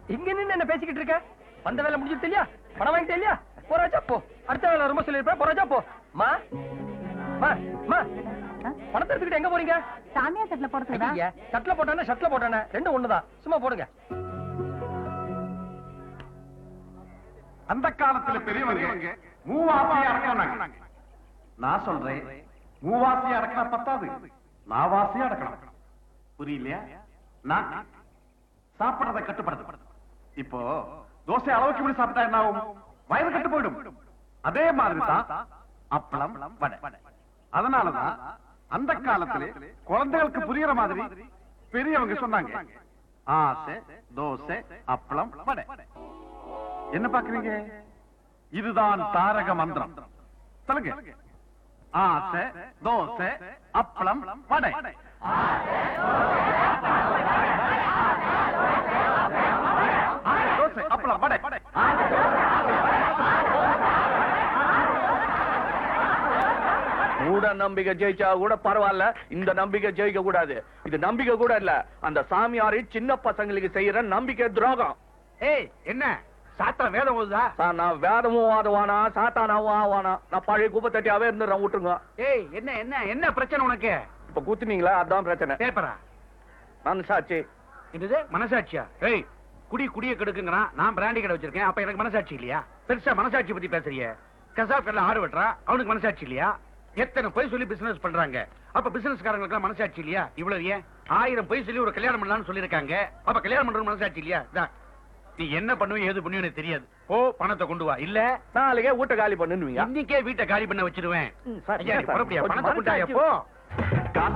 இங்க நின்னு என்ன பேசிக்கிட்டு இருக்க வந்த வேலை முடிஞ்சிட்டு இல்லையா பணம் வாங்கிட்டு இல்லையா போறாச்சா போ அடுத்த வேலை ரொம்ப சொல்லிருப்பேன் போறாச்சா போ மா மா மா பணத்தை எடுத்துக்கிட்டு எங்க போறீங்க சாமியார் தட்டுல போறதுக்குதா ஐயா சட்ல போட்டானே ஷர்ட்ல போட்டானே ரெண்டும் ஒண்ணுதான் சும்மா போடுங்க அந்த காலத்துல பெரியவங்க மூவாசியா அடக்கினாங்க நான் சொல்றேன் மூவாசியா அடக்கினா பத்தாது நாவாசியா அடக்கணும் புரியலையா நான் சாப்பிடுறத கட்டுப்படுத்து இப்போ தோசை அளவுக்கு இப்படி சாப்பிட்டா என்ன ஆகும் வயது கட்டு போயிடும் அதே மாதிரி தான் அப்பளம் வடை அதனாலதான் அந்த காலத்திலே குழந்தைகளுக்கு புரியுற மாதிரி பெரியவங்க சொன்னாங்க ஆசை தோசை அப்பளம் வடை என்ன பாக்குறீங்க இதுதான் தாரக மந்திரம் சொல்லுங்க ஆசை தோசை அப்பளம் வடை ஆசை, தோசை அப்பளம் வடை மூட நம்பிக்கை ஜெயிச்சா கூட பரவாயில்ல இந்த நம்பிக்கை ஜெயிக்க கூடாது இது நம்பிக்கை கூட இல்ல அந்த சாமியாரி சின்ன பசங்களுக்கு செய்யற நம்பிக்கை துரோகம் ஏய் என்ன சாத்தா வேதம் ஓதுதா சார், நான் வேதமும் வாதவானா சாத்தானாவும் ஆவானா நான் பழைய குப்பை தட்டியாவே இருந்துடுறேன் விட்டுருங்க ஏய் என்ன என்ன என்ன பிரச்சனை உனக்கு இப்ப குத்துனீங்களா அதான் பிரச்சனை பேப்பரா நான் சாட்சி என்னது மனசாட்சியா ஏய் குடி குடிய கெடுக்குங்கிறான் நான் பிராண்டி கடை வச்சிருக்கேன் அப்ப எனக்கு மனசாட்சி இல்லையா பெருசா மனசாட்சி பத்தி பேசுறிய கசாப் கடல ஆடு வெட்டுறா அவனுக்கு மனசாட்சி இல்லையா எத்தனை பொய் சொல்லி பிசினஸ் பண்றாங்க அப்ப பிசினஸ்காரங்களுக்கு மனசாட்சி இல்லையா இவ்வளவு ஏன் ஆயிரம் பொய் சொல்லி ஒரு கல்யாணம் பண்ணலாம்னு சொல்லிருக்காங்க அப்ப கல்யாணம் பண்றது மனசாட்சி இல்லையா இந்தா. நீ என்ன பண்ணுவ ஏது பண்ணுவ எனக்கு தெரியாது ஓ பணத்தை கொண்டு வா இல்ல நாளைக்கே வீட்டை காலி பண்ணுவீங்க இன்னைக்கே வீட்டை காலி பண்ண வச்சிருவேன் ம், சார், ஐயா, நீ சார், புறப்படியா? கொஞ்சம் பணத்தை கொண்டாயா மனசாட்சி- போ